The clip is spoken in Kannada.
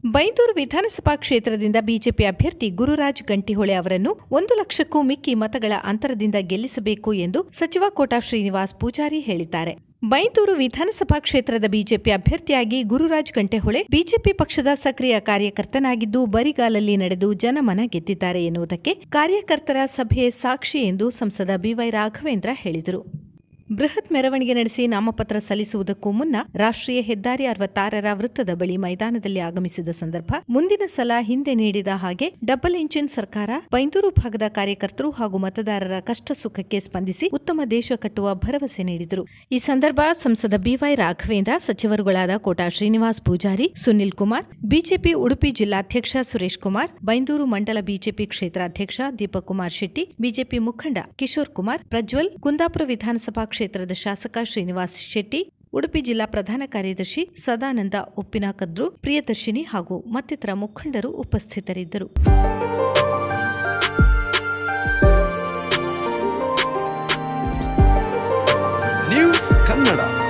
ಬೈಂದೂರು ವಿಧಾನಸಭಾ ಕ್ಷೇತ್ರದಿಂದ ಬಿಜೆಪಿ ಅಭ್ಯರ್ಥಿ ಗುರುರಾಜ್ ಗಂಟಿಹೊಳೆ ಅವರನ್ನು ಒಂದು ಲಕ್ಷಕ್ಕೂ ಮಿಕ್ಕಿ ಮತಗಳ ಅಂತರದಿಂದ ಗೆಲ್ಲಿಸಬೇಕು ಎಂದು ಸಚಿವ ಕೋಟಾ ಶ್ರೀನಿವಾಸ್ ಪೂಜಾರಿ ಹೇಳಿದ್ದಾರೆ ಬೈಂದೂರು ವಿಧಾನಸಭಾ ಕ್ಷೇತ್ರದ ಬಿಜೆಪಿ ಅಭ್ಯರ್ಥಿಯಾಗಿ ಗುರುರಾಜ್ ಗಂಟೆಹೊಳೆ ಬಿಜೆಪಿ ಪಕ್ಷದ ಸಕ್ರಿಯ ಕಾರ್ಯಕರ್ತನಾಗಿದ್ದು ಬರಿಗಾಲಲ್ಲಿ ನಡೆದು ಜನಮನ ಗೆದ್ದಿದ್ದಾರೆ ಎನ್ನುವುದಕ್ಕೆ ಕಾರ್ಯಕರ್ತರ ಸಭೆ ಸಾಕ್ಷಿ ಎಂದು ಸಂಸದ ಬಿವೈ ರಾಘವೇಂದ್ರ ಹೇಳಿದರು ಬೃಹತ್ ಮೆರವಣಿಗೆ ನಡೆಸಿ ನಾಮಪತ್ರ ಸಲ್ಲಿಸುವುದಕ್ಕೂ ಮುನ್ನ ರಾಷ್ಟ್ರೀಯ ಹೆದ್ದಾರಿ ಅರವತ್ತಾರರ ವೃತ್ತದ ಬಳಿ ಮೈದಾನದಲ್ಲಿ ಆಗಮಿಸಿದ ಸಂದರ್ಭ ಮುಂದಿನ ಸಲ ಹಿಂದೆ ನೀಡಿದ ಹಾಗೆ ಡಬಲ್ ಇಂಜಿನ್ ಸರ್ಕಾರ ಬೈಂದೂರು ಭಾಗದ ಕಾರ್ಯಕರ್ತರು ಹಾಗೂ ಮತದಾರರ ಕಷ್ಟ ಸುಖಕ್ಕೆ ಸ್ಪಂದಿಸಿ ಉತ್ತಮ ದೇಶ ಕಟ್ಟುವ ಭರವಸೆ ನೀಡಿದರು ಈ ಸಂದರ್ಭ ಸಂಸದ ಬಿವೈ ರಾಘವೇಂದ್ರ ಸಚಿವರುಗಳಾದ ಕೋಟಾ ಶ್ರೀನಿವಾಸ್ ಪೂಜಾರಿ ಸುನಿಲ್ ಕುಮಾರ್ ಬಿಜೆಪಿ ಉಡುಪಿ ಜಿಲ್ಲಾಧ್ಯಕ್ಷ ಸುರೇಶ್ ಕುಮಾರ್ ಬೈಂದೂರು ಮಂಡಲ ಬಿಜೆಪಿ ಕ್ಷೇತ್ರಾಧ್ಯಕ್ಷ ದೀಪಕ್ ಕುಮಾರ್ ಶೆಟ್ಟಿ ಬಿಜೆಪಿ ಮುಖಂಡ ಕಿಶೋರ್ ಕುಮಾರ್ ಪ್ರಜ್ವಲ್ ಕುಂದಾಪುರ ವಿಧಾನಸಭಾ ಕ್ಷೇತ್ರದ ಶಾಸಕ ಶ್ರೀನಿವಾಸ್ ಶೆಟ್ಟಿ ಉಡುಪಿ ಜಿಲ್ಲಾ ಪ್ರಧಾನ ಕಾರ್ಯದರ್ಶಿ ಸದಾನಂದ ಉಪ್ಪಿನಕದ್ರು ಪ್ರಿಯದರ್ಶಿನಿ ಹಾಗೂ ಮತ್ತಿತರ ಮುಖಂಡರು ಉಪಸ್ಥಿತರಿದ್ದರು ನ್ಯೂಸ್ ಕನ್ನಡ